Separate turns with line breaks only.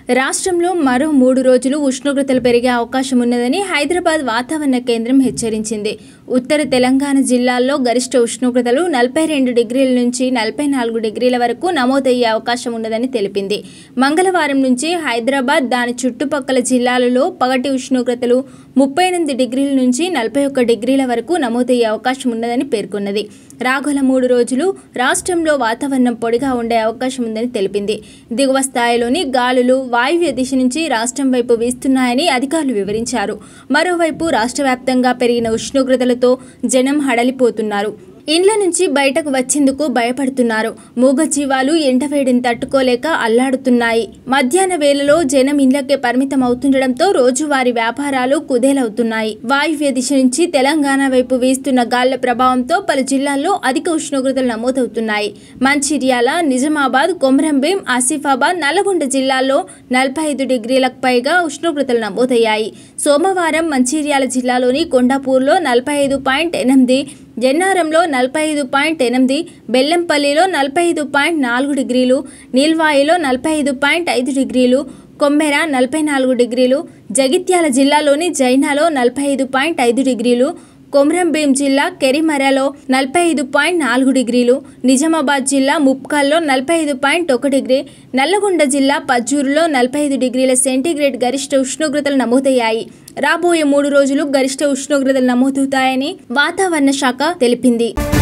రాష్ట్రంలో మరో మూడు రోజులు ఉష్ణోగ్రతలు పెరిగే అవకాశం ఉన్నదని హైదరాబాద్ వాతావరణ కేంద్రం హెచ్చరించింది ఉత్తర తెలంగాణ జిల్లాల్లో గరిష్ట ఉష్ణోగ్రతలు నలభై రెండు డిగ్రీల నుంచి నలభై నాలుగు డిగ్రీల వరకు నమోదయ్యే అవకాశం ఉన్నదని తెలిపింది మంగళవారం నుంచి హైదరాబాద్ దాని చుట్టుపక్కల జిల్లాలలో పగటి ఉష్ణోగ్రతలు ముప్పై ఎనిమిది డిగ్రీల నుంచి నలభై ఒక్క డిగ్రీల వరకు నమోదయ్యే అవకాశం ఉన్నదని పేర్కొన్నది రాగల మూడు రోజులు రాష్ట్రంలో వాతావరణం పొడిగా ఉండే అవకాశం ఉందని తెలిపింది దిగువ స్థాయిలోని గాలులు వాయువ్య దిశ నుంచి రాష్ట్రం వైపు వీస్తున్నాయని అధికారులు వివరించారు మరోవైపు రాష్ట్ర వ్యాప్తంగా పెరిగిన ఉష్ణోగ్రతలతో జనం హడలిపోతున్నారు ఇండ్ల నుంచి బయటకు వచ్చేందుకు భయపడుతున్నారు మూగజీవాలు ఎండవేడిని తట్టుకోలేక అల్లాడుతున్నాయి మధ్యాహ్న వేళలో జనం ఇండ్లకే పరిమితం అవుతుండటంతో రోజువారీ వ్యాపారాలు కుదేలవుతున్నాయి వాయువ్య దిశ నుంచి తెలంగాణ వైపు వీస్తున్న గాళ్ల ప్రభావంతో పలు జిల్లాల్లో అధిక ఉష్ణోగ్రతలు నమోదవుతున్నాయి మంచిర్యాల నిజామాబాద్ కొమరంభీం ఆసిఫాబాద్ నల్గొండ జిల్లాల్లో నలభై ఐదు డిగ్రీలకు పైగా ఉష్ణోగ్రతలు నమోదయ్యాయి సోమవారం మంచిర్యాల జిల్లాలోని కొండాపూర్లో నలభై ఐదు పాయింట్ ఎనిమిది జన్నారంలో నలభై ఐదు పాయింట్ ఎనిమిది బెల్లంపల్లిలో నలభై ఐదు పాయింట్ నాలుగు డిగ్రీలు నీల్వాయిలో నలభై ఐదు పాయింట్ ఐదు డిగ్రీలు కొమ్మెర నలభై నాలుగు డిగ్రీలు జగిత్యాల జిల్లాలోని జైనాలో నలభై ఐదు పాయింట్ ఐదు డిగ్రీలు కొమరంభీం జిల్లా కెరిమరలో నలభై ఐదు పాయింట్ నాలుగు డిగ్రీలు నిజామాబాద్ జిల్లా ముప్కాల్లో నలభై ఐదు పాయింట్ ఒక డిగ్రీ నల్లగొండ జిల్లా పజ్జూరులో నలభై ఐదు డిగ్రీల సెంటీగ్రేడ్ గరిష్ట ఉష్ణోగ్రతలు నమోదయ్యాయి రాబోయే మూడు రోజులు గరిష్ట ఉష్ణోగ్రతలు నమోదవుతాయని వాతావరణ శాఖ తెలిపింది